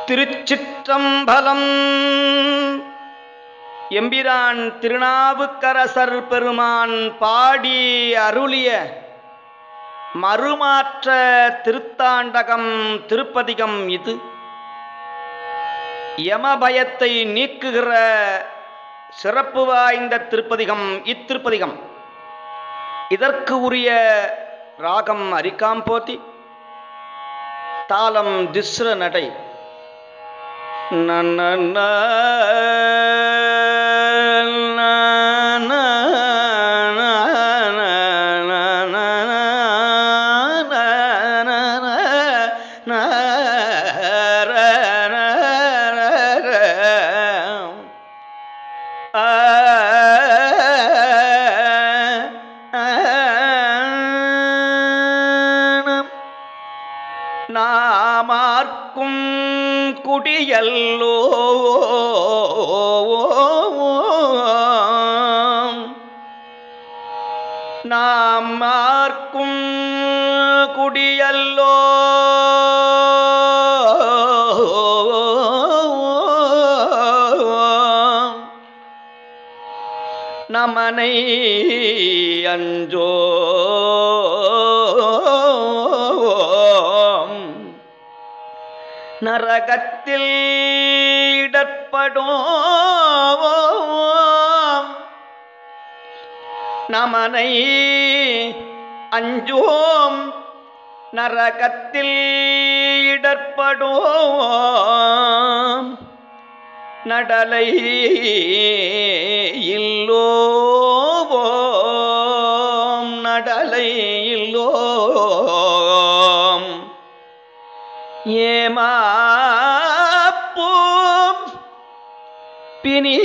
திருச்சிற்றம்பலம் எம்பிரான் திருநாவுக்கரசர் பெருமான் பாடி அருளிய மறுமாற்ற திருத்தாண்டகம் திருப்பதிகம் இது யமபயத்தை நீக்குகிற சிறப்பு வாய்ந்த திருப்பதிகம் இத்திருப்பதிகம் இதற்கு உரிய ராகம் அரிக்காம்போதி தாளம் திஸ்ர நடை நன்ன நாமார்க்கும் குடியல்லோ நாம் மார்க்கும் குடியல்லோ நமனை அஞ்சோ நரகத்தில் இடப்படும் நமனை அஞ்சோம் நரகத்தில் இடப்படும் நடலை இல்லோவோம் நடலை இல்லோம் ஏமாப்போம் பிணி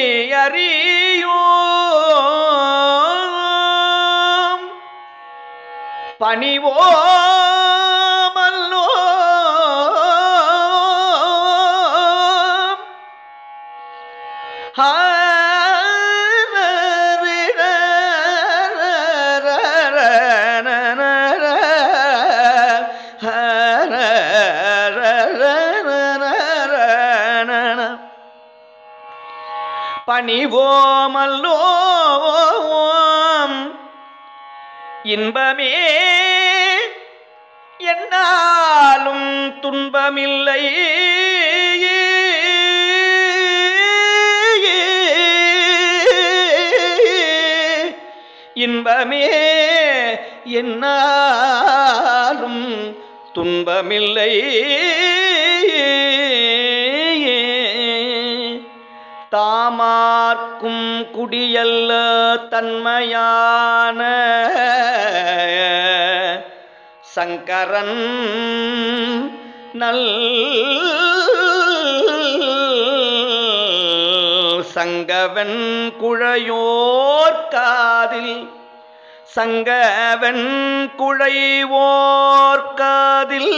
அறியோம் பணிவோமல்லோ பணிவோமல்லோம் இன்பமே என்னாலும் துன்பமில்லை இன்பமே என்னாலும் துன்பமில்லை தாமார்க்கும் குடியல்ல தன்மையான சங்கரன் நல் சங்கவன் குழையோர் காதில் சங்கவன் குழைவோர் காதில்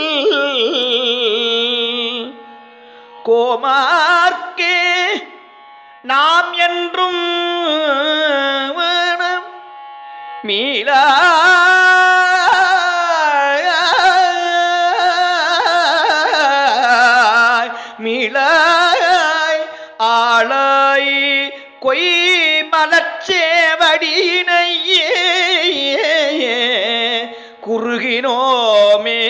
கோமார்க்கே நாம் என்றும் வேணம் மீளா மீளாய் ஆளாய் கொய் மலச்சேவடியினையே குறுகினோமே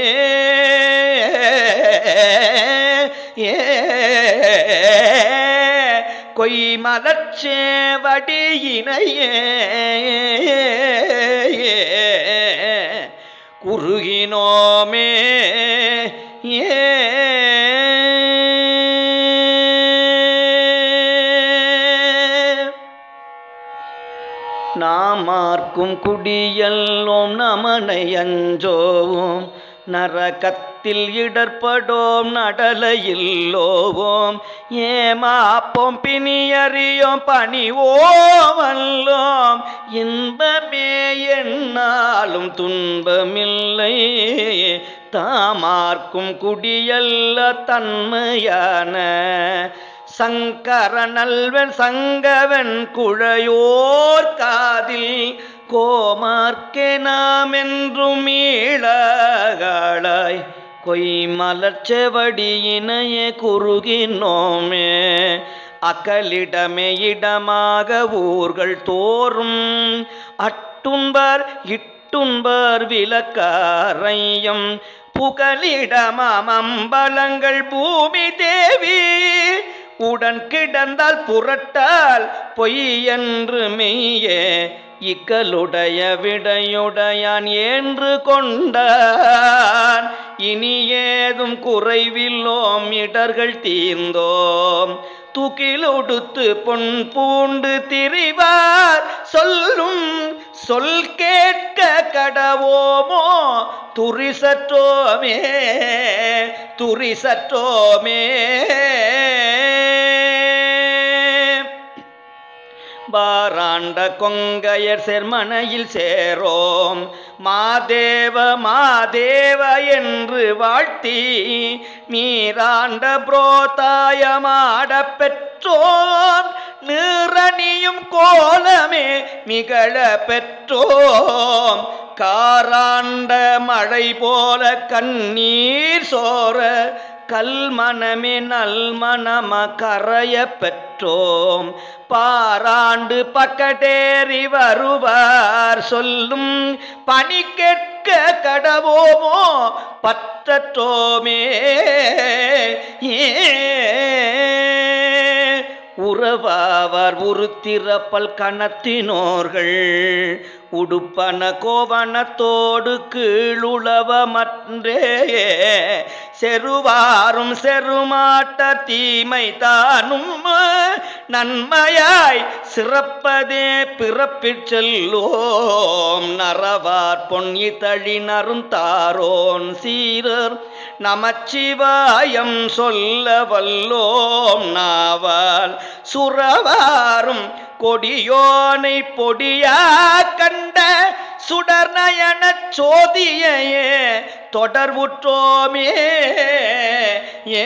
ஏ கொய் மலச்சேவடியினையே குறுகினோமே ஏ நாமார்க்கும் குடியல்லோம் நமனை அஞ்சோவோம் நரகத்தில் இடர்படோம் நடலையில்லோவோம் ஏமாப்போம் பிணியறியோம் பணிவோமல்லோம் இன்பமே என்னாலும் துன்பமில்லை தாமார்க்கும் குடியல்ல தன்மையான சங்கரனல்வன் சங்கவன் குழையோர் காதில் கோமார்க்கே நாம் என்றும் ஈழகாளாய் கொய் மலர்ச்செவடியினையே குறுகினோமே அக்கலிடமே இடமாக ஊர்கள் தோறும் அட்டுண்பர் இட்டுண்பர் விளக்காரையும் புகலிடமம்பலங்கள் பூமி தேவி உடன் கிடந்தால் புரட்டால் பொய் என்று மெய்யே இக்கலுடைய விடையுடையான் என்று கொண்டான் இனி ஏதும் குறைவில்லோம் இடர்கள் தீர்ந்தோம் தூக்கிலொடுத்து பொன் பூண்டு திரிவார் சொல்லும் சொல் கேட்க கடவோமோ துரிசற்றோமே துரிசற்றோமே பாராண்ட கொங்கையர் செர்மனையில் சேரோம் மாதேவ மாதேவ என்று வாழ்த்தி நீராண்ட புரோதாயமாட பெற்றோம் நிறணியும் கோலமே மிகழ பெற்றோம் காராண்ட மழை போல கண்ணீர் சோர கல்மனமே நல்மனம கரைய பெற்றோம் பாராண்டு பக்கடேறி வருவார் சொல்லும் பணி கேட்க கடவோமோ பற்றற்றோமே உறவாவார் உருத்திரப்பல் கணத்தினோர்கள் உடுப்பன கோவணத்தோடு கீழுளவமற்றே செருவாரும் செருமாட்ட தீமை தானும் நன்மையாய் சிறப்பதே பிறப்பிற் செல்லோம் நரவார் பொன்னி தழினரும் தாரோன் சீரர் நமச்சிவாயம் சொல்ல வல்லோம் நாவால் சுரவாரும் கொடியோனை பொடியா கண்ட சுடர்நயன சோதியையே தொடர்வுற்றோமே ஏ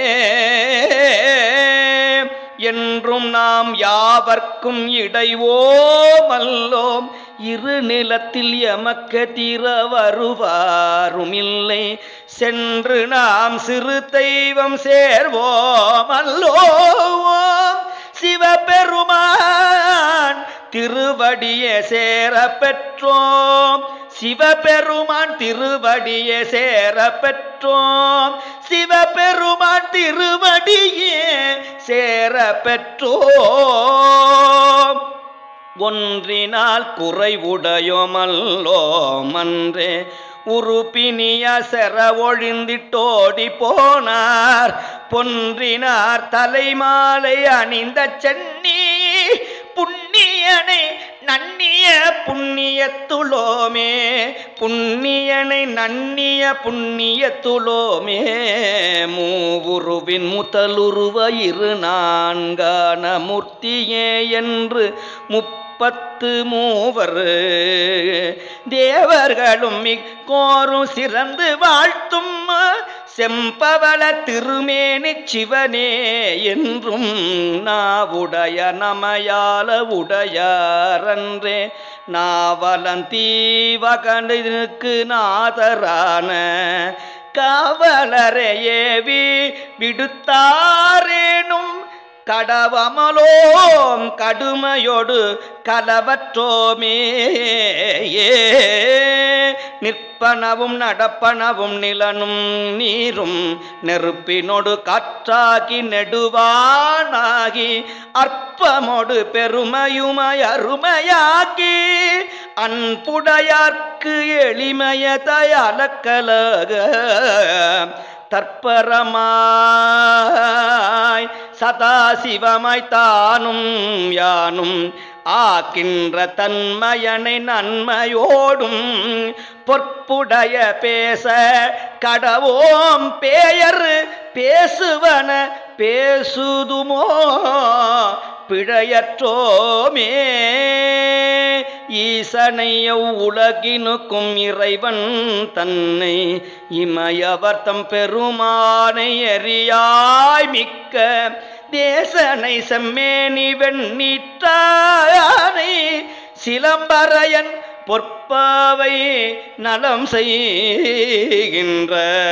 என்றும் நாம் யாவர்க்கும் இடைவோமல்லோம் இரு நிலத்தில் எமக்க தீர வருவாரும் இல்லை சென்று நாம் சிறு தெய்வம் சேர்வோம் அல்லோம் சிவபெருமான் திருவடியே சேர பெற்றோம் சிவபெருமான் திருவடியே சேர பெற்றோம் சிவபெருமான் திருவடியே சேர பெற்றோம் ஒன்றினால் குறைவுடையோமல்லோம் அன்றே உருப்பினிய செற ஒழிந்திட்டோடி போனார் பொன்றினார் தலைமாலை அணிந்த சென்னி புண்ணியனை நன்னிய புண்ணியத்துளோமே புண்ணியனை நன்னிய புண்ணியத்துளோமே மூவுருவின் முதலுருவ இரு நான்கான மூர்த்தியே என்று முப்பத்து மூவர் தேவர்களும் மிக்கோரும் சிறந்து வாழ்த்தும் செம்பவள திருமேனி சிவனே என்றும் நாவுடைய நமையால உடையாரன்றே நாவலந்தீவகனுக்கு நாதரான காவலரையேவி விடுத்தாரேனும் கடவமலோம் கடுமையொடு கலவற்றோமே ஏ நிற்பனவும் நடப்பனவும் நிலனும் நீரும் நெருப்பினொடு காற்றாகி நெடுவானாகி அற்பமொடு பெருமையுமை அருமையாக்கி அன்புடையார்க்கு எளிமைய தயலக்கலக தற்பரமாய் சதாசிவமாய் தானும் யானும் ஆக்கின்ற தன்மையனை நன்மையோடும் பொற்புடைய பேச கடவோம் பேயர் பேசுவன பேசுதுமோ பிழையற்றோமே ஈசனையவ் உலகினுக்கும் இறைவன் தன்னை இமயவர்த்தம் பெருமானை எரியாய் மிக்க தேசனை செம்மேனி வெண்ணீற்றானை சிலம்பரையன் பொற்பாவை நலம் செய்கின்ற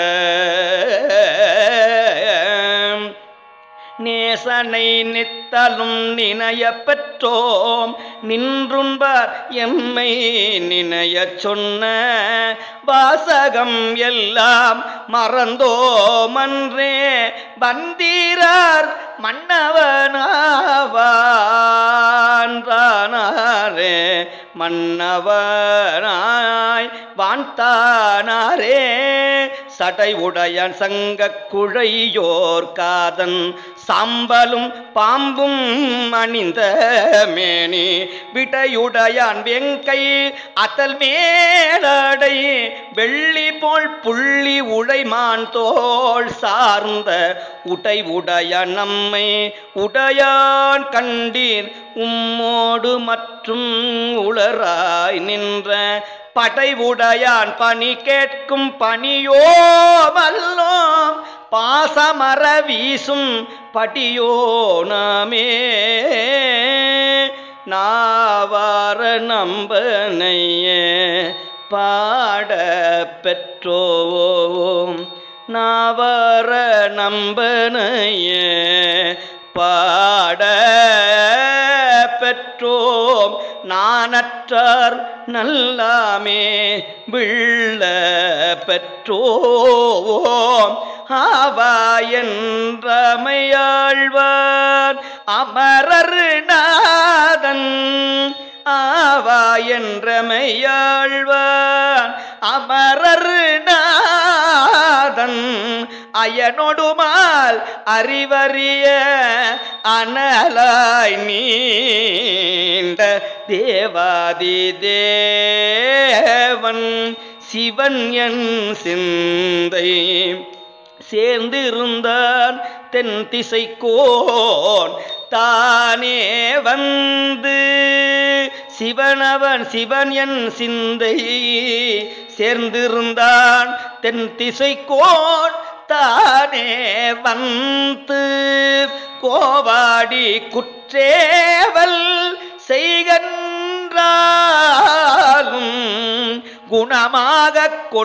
நேசனை நித்தலும் நினைய பெற்றோம் நின்றுண்பார் எம்மை நினையச் சொன்ன வாசகம் எல்லாம் மறந்தோமன்றே வந்தீரார் மன்னவனாவான்றானாரே மன்னவனாய் வான்தானாரே சடை உடையான் சங்கக் குழையோர் காதன் சாம்பலும் பாம்பும் அணிந்த மேனி விடையுடையான் வெங்கை அத்தல் மேலடை வெள்ளி போல் புள்ளி உடைமான் தோள் சார்ந்த உடை உடைய நம்மை உடையான் கண்டீர் உம்மோடு மற்றும் உளராய் நின்ற படைவுடையான் பணி கேட்கும் பணியோ மல்லோம் பாசமர வீசும் படியோ நாமே நாவார நம்பனையே பாட பெற்றோம் நாவார நம்பனையே பாட பெற்றோம் நானற்றார் நல்லாமே விள்ள பெற்றோம் ஆவா என்றமையாழ்வார் அமரர் நாதன் ஆவா என்றமையாழ்வார் அமரர் நாதன் அயனொடுமால் அறிவறிய அனலாய் நீண்ட தேவாதி தேவன் சிவன் என் சிந்தை சேர்ந்திருந்தான் தென் திசைக்கோன் தானே வந்து சிவனவன் சிவன் என் சிந்தை சேர்ந்திருந்தான் தென் திசைக்கோன் தானே வந்து கோவாடி குற்றேவல் செய்கின்றாலும் குணமாக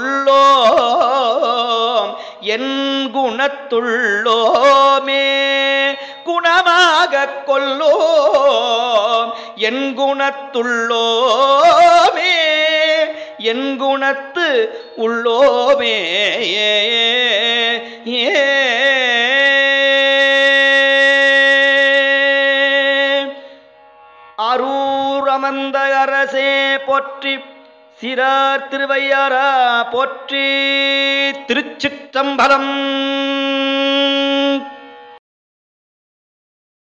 கொள்ளோம் என் குணத்துள்ளோமே குணமாக கொள்ளோம் என் குணத்துள்ளோமே என் குணத்து உள்ளோமே அரூர் அமர்ந்த அரசே போற்றி சிறார் திருவையாரா போற்றி திருச்சிற்றம்பலம்